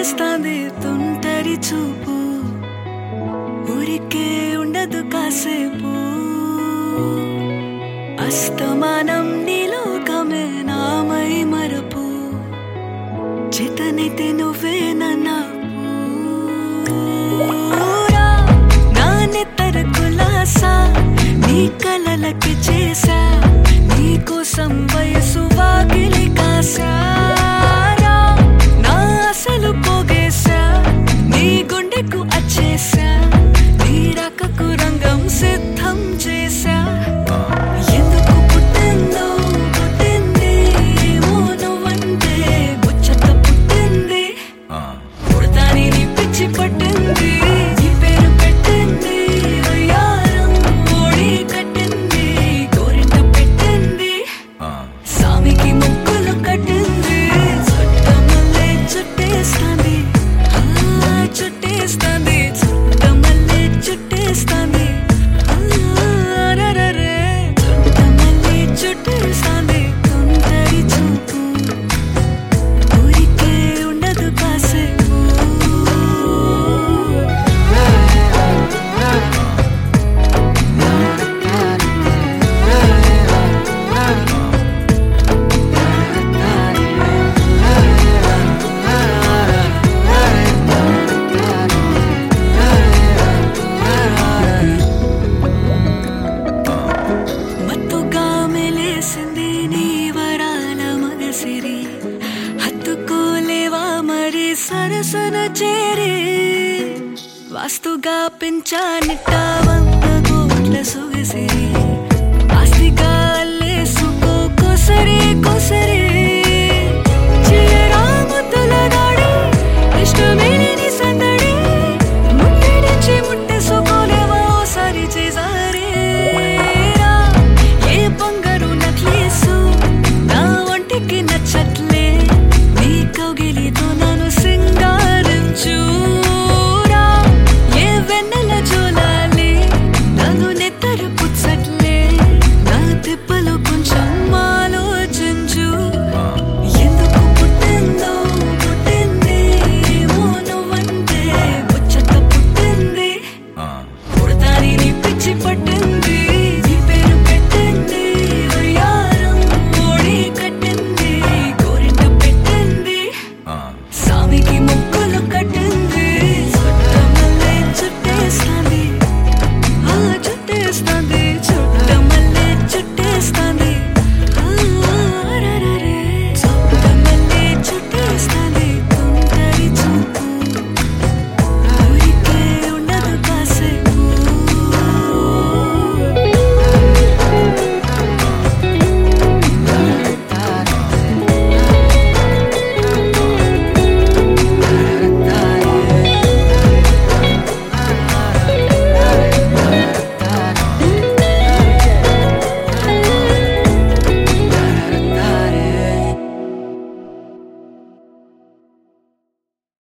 చుట్టేస్తాంది తుంటరి చూపు ఊరికే ఉండదు కాసేపు అస్తమానం నీలోకమే నామై మరపు చేతనైతే నువ్వే నన్నా పూరా నా నెత్తర కులాసా నీ కలలకి చేసా నీ కోసం వయసు వాకిలి కాసారా నా అసలు పోగేశా నీ గుండెకు అచ్చేసా నీ రకకు రంగం సిద్ధం చేశా ఎందుకు పుట్టిందో పుట్టింది ఏమో నువ్వంటే ముచ్చట పుట్టింది పుడతాని నీ పిచ్చి పట్టింది నీ పేరు పెట్టింది వయ్యారం ఓడి కట్టింది గోరింట పెట్టింది సామికి ముక్కులు కట్టింది చుట్టమల్లే చుట్టేస్తాంది ఆ, చుట్టేస్తాంది చుట్టమల్లే చుట్టేస్తాంది ఆ, రరరే. చుట్టమల్లే చుట్టేస్తాంది తొందరి చూపు ఊరికే ఉండదు కాసేపు మత్తుగా మెలేసింది నీ వరాల మగసిరి హత్తుకోలేవా మరి సరసన చేరి వాస్తుగా పెంచానిట్ట వంద కోట్ల సొగసిరి ఆస్తిగా అల్లేసుకో కొసరి కొసరి